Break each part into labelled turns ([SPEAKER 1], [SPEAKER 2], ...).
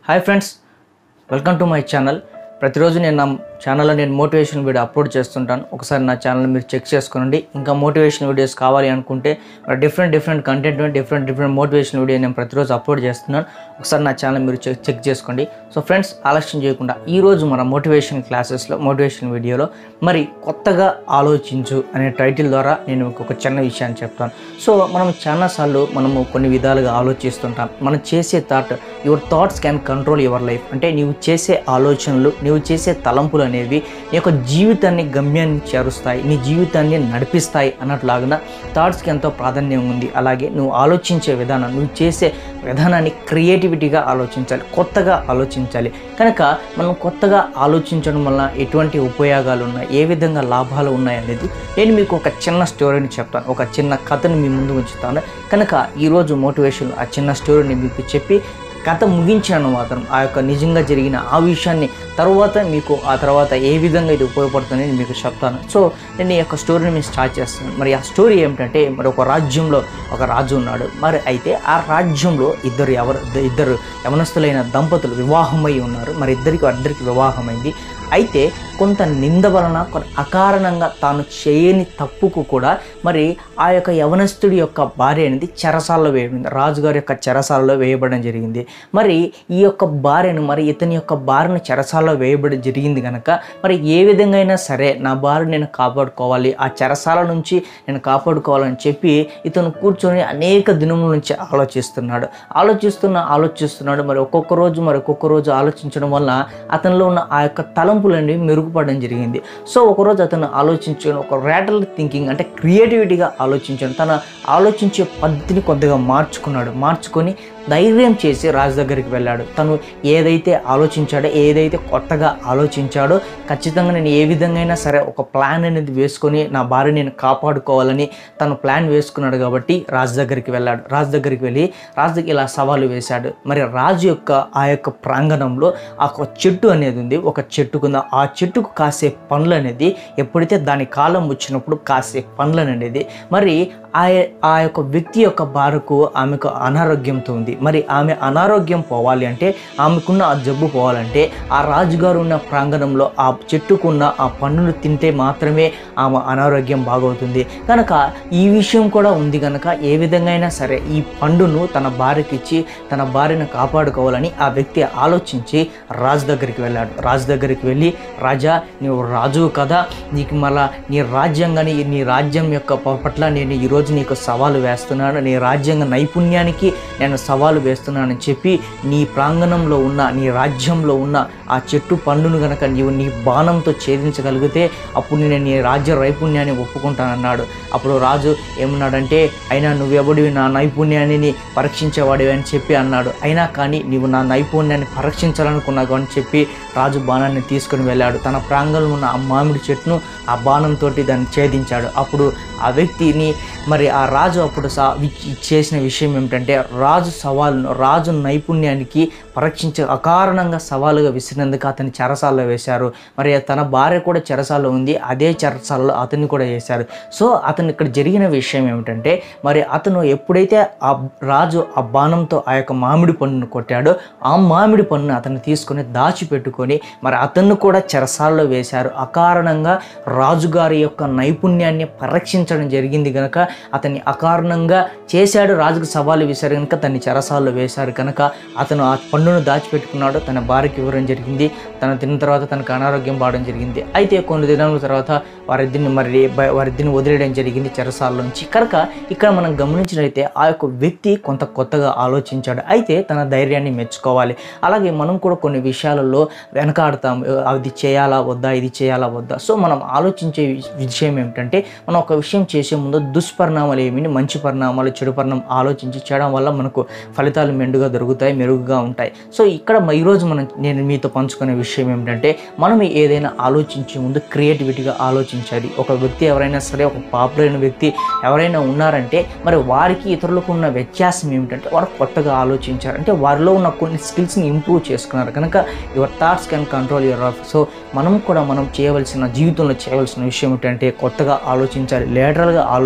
[SPEAKER 1] hi friends welcome to my channel ప్రతిరోజు నేను నా ఛానల్లో నేను మోటివేషన్ వీడియో అప్లోడ్ చేస్తుంటాను ఒకసారి నా ఛానల్ మీరు చెక్ చేసుకోండి ఇంకా మోటివేషన్ వీడియోస్ కావాలి అనుకుంటే మరి different different content different different motivation video నేను ప్రతిరోజు అప్లోడ్ చేస్తున్నాను ఒకసారి నా ఛానల్ మీరు చెక్ చెక్ చేసుకోండి సో ఫ్రెండ్స్ ఆలస్యం చేయకుండా ఈరోజు మన మోటివేషన్ క్లాసెస్లో మోటివేషన్ వీడియోలో మరి కొత్తగా ఆలోచించు అనే టైటిల్ ద్వారా నేను మీకు ఒక చిన్న విషయాన్ని చెప్తాను సో మనం చాలాసార్లు మనము కొన్ని విధాలుగా ఆలోచిస్తుంటాం మనం చేసే thought your thoughts can control your life అంటే నీవు చేసే ఆలోచనలు నీవు చేసే తలంపులు అనేవి నీ యొక్క జీవితాన్ని గమ్యాన్ని చేరుస్తాయి నీ జీవితాన్ని నడిపిస్తాయి అన్నట్లాగా థాట్స్కి ఎంతో ప్రాధాన్యం ఉంది అలాగే నువ్వు ఆలోచించే విధానం నువ్వు చేసే విధానాన్ని క్రియేటివిటీగా ఆలోచించాలి కొత్తగా ఆలోచించాలి కనుక మనం కొత్తగా ఆలోచించడం వల్ల ఎటువంటి ఉపయోగాలు ఉన్నాయి ఏ విధంగా లాభాలు ఉన్నాయి అనేది నేను మీకు ఒక చిన్న స్టోరీని చెప్తాను ఒక చిన్న కథని మీ ముందు ఉంచుతాను కనుక ఈరోజు మోటివేషన్ ఆ చిన్న స్టోరీని మీకు చెప్పి కథ ముగించాను మాత్రం ఆ యొక్క నిజంగా జరిగిన ఆ విషయాన్ని తర్వాత మీకు ఆ తర్వాత ఏ విధంగా ఇది ఉపయోగపడుతుందని నేను మీకు చెప్తాను సో నేను ఈ యొక్క స్టోరీని మేము స్టార్ట్ చేస్తాను మరి ఆ స్టోరీ ఏమిటంటే మరి ఒక రాజ్యంలో ఒక రాజు ఉన్నాడు మరి అయితే ఆ రాజ్యంలో ఇద్దరు ఎవరు ఇద్దరు యవనస్తులైన దంపతులు వివాహమై ఉన్నారు మరి ఇద్దరికి ఇద్దరికి వివాహమైంది అయితే కొంత నింద వలన కొన్ని అకారణంగా తాను చేయని తప్పుకు కూడా మరి ఆ యొక్క యవనస్తుడి యొక్క భార్య అనేది చెరసాలలో వేయబడింది రాజుగారి యొక్క చెరసాలలో వేయబడడం జరిగింది మరి ఈ యొక్క భార్యను మరి ఇతని యొక్క భార్యను చెరసాలలో వేయబడి జరిగింది కనుక మరి ఏ విధంగా అయినా సరే నా భార్య నేను కాపాడుకోవాలి ఆ చెరసాల నుంచి నేను కాపాడుకోవాలని చెప్పి ఇతను కూర్చొని అనేక దినముల నుంచి ఆలోచిస్తున్నాడు ఆలోచిస్తున్న ఆలోచిస్తున్నాడు మరి ఒక్కొక్క రోజు మరి ఒక్కొక్క రోజు ఆలోచించడం వల్ల అతనిలో ఉన్న ఆ యొక్క తలంపులన్నీ మెరుగుపడడం జరిగింది సో ఒకరోజు అతను ఆలోచించడం ఒక రేటల్ థింకింగ్ అంటే క్రియేటివిటీగా ఆలోచించడం తన ఆలోచించే పద్ధతిని కొద్దిగా మార్చుకున్నాడు మార్చుకొని ధైర్యం చేసి రాజు దగ్గరికి వెళ్ళాడు తను ఏదైతే ఆలోచించాడో ఏదైతే కొత్తగా ఆలోచించాడో ఖచ్చితంగా నేను ఏ విధంగా అయినా సరే ఒక ప్లాన్ అనేది వేసుకొని నా భార్య నేను కాపాడుకోవాలని తను ప్లాన్ వేసుకున్నాడు కాబట్టి రాజు దగ్గరికి వెళ్ళాడు రాజు దగ్గరికి వెళ్ళి రాజుకి ఇలా సవాలు వేశాడు మరి రాజు యొక్క ఆ యొక్క ప్రాంగణంలో ఆ ఒక చెట్టు అనేది ఉంది ఒక చెట్టుకుంద ఆ చెట్టుకు కాసే పండ్లు అనేది ఎప్పుడైతే దాని కాలం వచ్చినప్పుడు కాసే పండ్లు అనేది మరి ఆ ఆ యొక్క వ్యక్తి యొక్క భార్యకు ఆమెకు అనారోగ్యంతో ఉంది మరి ఆమె అనారోగ్యం పోవాలి అంటే ఆమెకున్న ఆ జబ్బు పోవాలంటే ఆ రాజుగారు ఉన్న ప్రాంగణంలో ఆ చెట్టుకున్న ఆ పండును తింటే మాత్రమే ఆమె అనారోగ్యం బాగవుతుంది కనుక ఈ విషయం కూడా ఉంది కనుక ఏ విధంగా అయినా సరే ఈ పండును తన భార్యకి ఇచ్చి తన భార్యను కాపాడుకోవాలని ఆ వ్యక్తి ఆలోచించి రాజు దగ్గరికి వెళ్ళాడు రాజు దగ్గరికి వెళ్ళి రాజా నువ్వు రాజు కదా నీకు మళ్ళా నీ రాజ్యాంగాన్ని నీ రాజ్యం యొక్క ప- పట్ల నేను ఈరోజు నీకు సవాలు వేస్తున్నాను నీ రాజ్యాంగ నైపుణ్యానికి నేను సవాలు వేస్తున్నానని చెప్పి నీ ప్రాంగణంలో ఉన్న నీ రాజ్యంలో ఉన్న ఆ చెట్టు పండును గనక నీవు నీ బాణంతో ఛేదించగలిగితే అప్పుడు నేను నీ రాజ్య నైపుణ్యాన్ని ఒప్పుకుంటానన్నాడు అప్పుడు రాజు ఏమన్నాడంటే అయినా నువ్వెవడివి నా నైపుణ్యాన్ని పరీక్షించేవాడివి అని చెప్పి అన్నాడు అయినా కానీ నీవు నా నైపుణ్యాన్ని పరీక్షించాలనుకున్నావు అని చెప్పి రాజు బాణాన్ని తీసుకుని వెళ్ళాడు తన ప్రాంగణంలో ఉన్న ఆ మామిడి చెట్టును ఆ బాణంతో దాన్ని ఛేదించాడు అప్పుడు ఆ వ్యక్తిని మరి ఆ రాజు అప్పుడు సా వి- చేసిన విషయం ఏమిటంటే రాజు సవాలును రాజు నైపుణ్యానికి పరీక్షించే అకారణంగా సవాలుగా విసిరినందుకు అతని చెరసాల్లో వేశారు మరి తన భార్య కూడా చెరసాల్లో ఉంది అదే చెరసాలలో అతన్ని కూడా వేశారు సో అతను ఇక్కడ జరిగిన విషయం ఏమిటంటే మరి అతను ఎప్పుడైతే ఆ రాజు ఆ బాణంతో ఆ యొక్క మామిడి పండును కొట్టాడో ఆ మామిడి పండును అతను తీసుకొని దాచిపెట్టుకొని మరి అతన్ని కూడా చెరసాల్లో వేశారు అకారణంగా రాజుగారి యొక్క నైపుణ్యాన్ని పరీక్షించడం జరిగింది కనుక అతన్ని అకారణంగా చేశాడు రాజుకు సవాలు వేశారు కనుక తన్ని చెరసాల్లో వేశారు కనుక అతను ఆ పండును దాచిపెట్టుకున్నాడు తన భార్యకి ఇవ్వడం జరిగింది తను తిన్న తర్వాత తనకు అనారోగ్యం బావడం జరిగింది అయితే కొన్ని దినాల తర్వాత వారిద్దరిని మరి బ- వారిద్దరిని వదిలేయడం జరిగింది చెరసాల్లోంచి కనుక ఇక్కడ మనం గమనించినట్లయితే ఆ యొక్క వ్యక్తి కొంత కొత్తగా ఆలోచించాడు అయితే తన ధైర్యాన్ని మెచ్చుకోవాలి అలాగే మనం కూడా కొన్ని విషయాలలో వెనకాడతాం అది చేయాలా వద్దా ఇది చేయాలా వద్దా సో మనం ఆలోచించే వి- విషయం ఏమిటంటే మనం ఒక విషయం చేసే ముందు దుష్పరిణామాలు ఏమిటి మంచి పరిణామాలు చెడు పరిణామం ఆలోచించి చేయడం వల్ల మనకు ఫలితాలు మెండుగా దొరుకుతాయి మెరుగుగా ఉంటాయి సో ఇక్కడ మ- ఈరోజు మనం నేను మీతో పంచుకునే విషయం ఏమిటంటే మనం ఏదైనా ఆలోచించే ముందు క్రియేటివిటీగా ఆలోచించాలి ఒక వ్యక్తి ఎవరైనా సరే ఒక పాపులర్ అయిన వ్యక్తి ఎవరైనా ఉన్నారంటే మరి వారికి ఇతరులకు ఉన్న వ్యత్యాసం ఏమిటంటే వారు కొత్తగా ఆలోచించారు అంటే వారిలో ఉన్న కొన్ని స్కిల్స్ని ఇంప్రూవ్ చేసుకున్నారు కనుక your thoughts can control your of so మనం కూడా మనం చేయవలసిన జీవితంలో చేయవలసిన విషయం ఏంటంటే కొత్తగా ఆలోచించాలి లేటరల్గా ఆలోచించాలి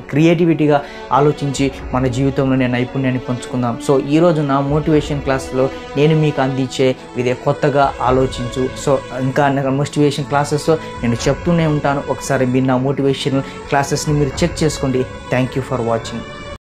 [SPEAKER 1] క్రియేటివిటీగా ఆలోచించి మన జీవితంలో నేను నైపుణ్యాన్ని పంచుకుందాం సో ఈరోజు నా మోటివేషన్ క్లాస్లో నేను మీకు అందించే ఇదే కొత్తగా ఆలోచించు సో ఇంకా నా మోటివేషన్ క్లాసెస్ నేను చెప్తూనే ఉంటాను ఒకసారి మీరు నా మోటివేషన్ క్లాసెస్ని మీరు చెక్ చేసుకోండి థ్యాంక్ యూ ఫర్ వాచింగ్